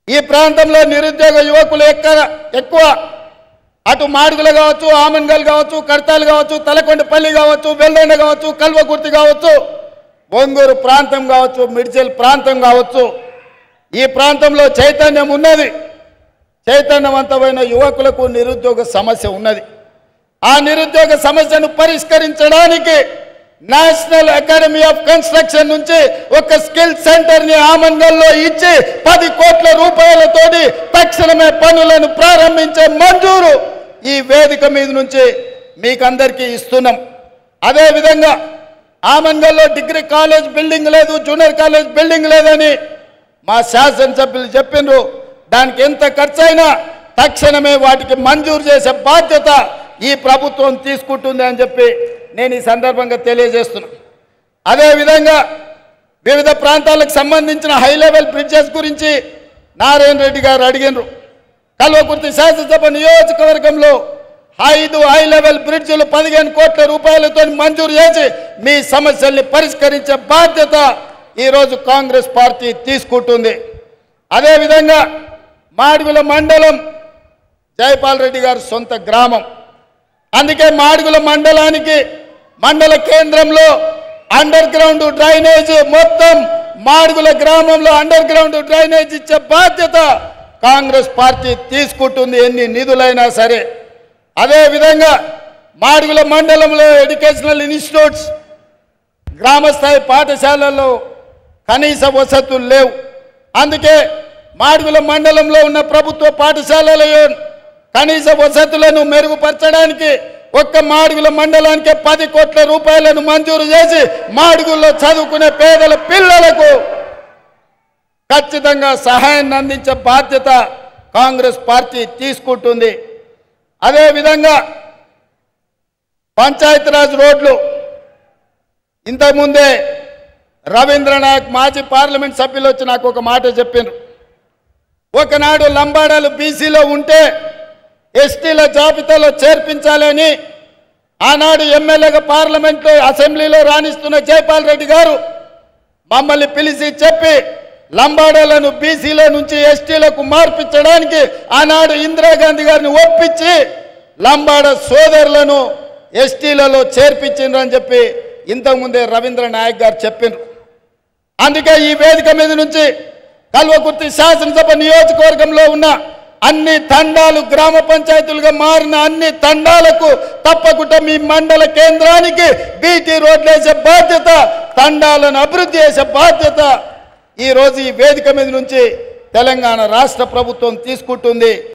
ఈ ప్రాంతంలో నిరుద్యోగ యువకులు ఎక్క ఎక్కువ అటు మాడుగులు కావచ్చు ఆమన్గల్ కావచ్చు కడతాలు కావచ్చు తలకొండపల్లి కావచ్చు వెల్లండ కావచ్చు కల్వకుర్తి కావచ్చు ఒంగూరు ప్రాంతం కావచ్చు మిడ్చల్ ప్రాంతం కావచ్చు ఈ ప్రాంతంలో చైతన్యం ఉన్నది చైతన్యవంతమైన యువకులకు నిరుద్యోగ సమస్య ఉన్నది ఆ నిరుద్యోగ సమస్యను పరిష్కరించడానికి నేషనల్ అకాడమీ ఆఫ్ కన్స్ట్రక్షన్ నుంచి ఒక స్కిల్ సెంటర్ ని ఆమన్గల్లో ఇచ్చి పది కోట్ల రూపాయలతోటి తక్షణమే పనులను ప్రారంభించే మంజూరు ఈ వేదిక మీద నుంచి మీకందరికీ ఇస్తున్నాం అదే విధంగా ఆమన్గల్లో డిగ్రీ కాలేజ్ బిల్డింగ్ లేదు జూనియర్ కాలేజ్ బిల్డింగ్ లేదని మా శాసనసభ్యులు చెప్పిండ్రు దానికి ఎంత ఖర్చైనా తక్షణమే వాటికి మంజూరు చేసే బాధ్యత ఈ ప్రభుత్వం తీసుకుంటుంది అని చెప్పి నేను ఈ సందర్భంగా తెలియజేస్తున్నా అదేవిధంగా వివిధ ప్రాంతాలకు సంబంధించిన హై లెవెల్ బ్రిడ్జెస్ గురించి నారాయణ రెడ్డి గారు అడిగినరు కల్వకుర్తి శాసనసభ నియోజకవర్గంలో ఐదు హై లెవెల్ బ్రిడ్జిలు పదిహేను కోట్ల రూపాయలతో మంజూరు చేసి మీ సమస్యల్ని పరిష్కరించే బాధ్యత ఈరోజు కాంగ్రెస్ పార్టీ తీసుకుంటుంది అదేవిధంగా మాడుగుల మండలం జయపాల్ రెడ్డి గారి సొంత గ్రామం అందుకే మాడుగుల మండలానికి మండల కేంద్రంలో అండర్ గ్రౌండ్ డ్రైనేజ్ మొత్తం మాడుగుల గ్రామంలో అండర్ గ్రౌండ్ డ్రైనేజ్ ఇచ్చే బాధ్యత కాంగ్రెస్ పార్టీ తీసుకుంటుంది ఎన్ని నిధులైనా సరే అదే విధంగా మాడుగుల మండలంలో ఎడ్యుకేషనల్ ఇన్స్టిట్యూట్స్ గ్రామస్థాయి పాఠశాలల్లో కనీస వసతులు లేవు అందుకే మాడుగుల మండలంలో ఉన్న ప్రభుత్వ పాఠశాలలో కనీస వసతులను మెరుగుపరచడానికి ఒక్క మాడుగుల మండలానికి పది కోట్ల రూపాయలను మంజూరు చేసి మాడుగుల్లో చదువుకునే పేదల పిల్లలకు ఖచ్చితంగా సహాయాన్ని అందించే బాధ్యత కాంగ్రెస్ పార్టీ తీసుకుంటుంది అదేవిధంగా పంచాయతీరాజ్ రోడ్లు ఇంతకుముందే రవీంద్ర నాయక్ మాజీ పార్లమెంట్ సభ్యులు వచ్చి నాకు ఒక మాట చెప్పారు ఒకనాడు లంబాడాలు బీసీలో ఉంటే ఎస్టీల జాబితాలో చేర్పించాలని ఆనాడు ఎమ్మెల్యేగా పార్లమెంట్లో అసెంబ్లీలో రాణిస్తున్న జైపాల్ రెడ్డి గారు మమ్మల్ని పిలిచి చెప్పి లంబాడాలను బీసీలో నుంచి ఎస్టీలకు మార్పించడానికి ఆనాడు ఇందిరాగాంధీ గారిని ఒప్పించి లంబాడ సోదరులను ఎస్టీలలో చేర్పించిండ్రు అని చెప్పి ఇంతకుముందే రవీంద్ర నాయక్ గారు చెప్పిండ్రు అందుకే ఈ వేదిక మీద నుంచి కల్వకుర్తి శాసనసభ నియోజకవర్గంలో ఉన్న అన్ని తండాలు గ్రామ పంచాయతీలుగా మారిన అన్ని తండాలకు తప్పకుండా మీ మండల కేంద్రానికి బీటీ రోడ్లు వేసే బాధ్యత తండాలను అభివృద్ధి చేసే బాధ్యత ఈ రోజు ఈ వేదిక మీద నుంచి తెలంగాణ రాష్ట్ర ప్రభుత్వం తీసుకుంటుంది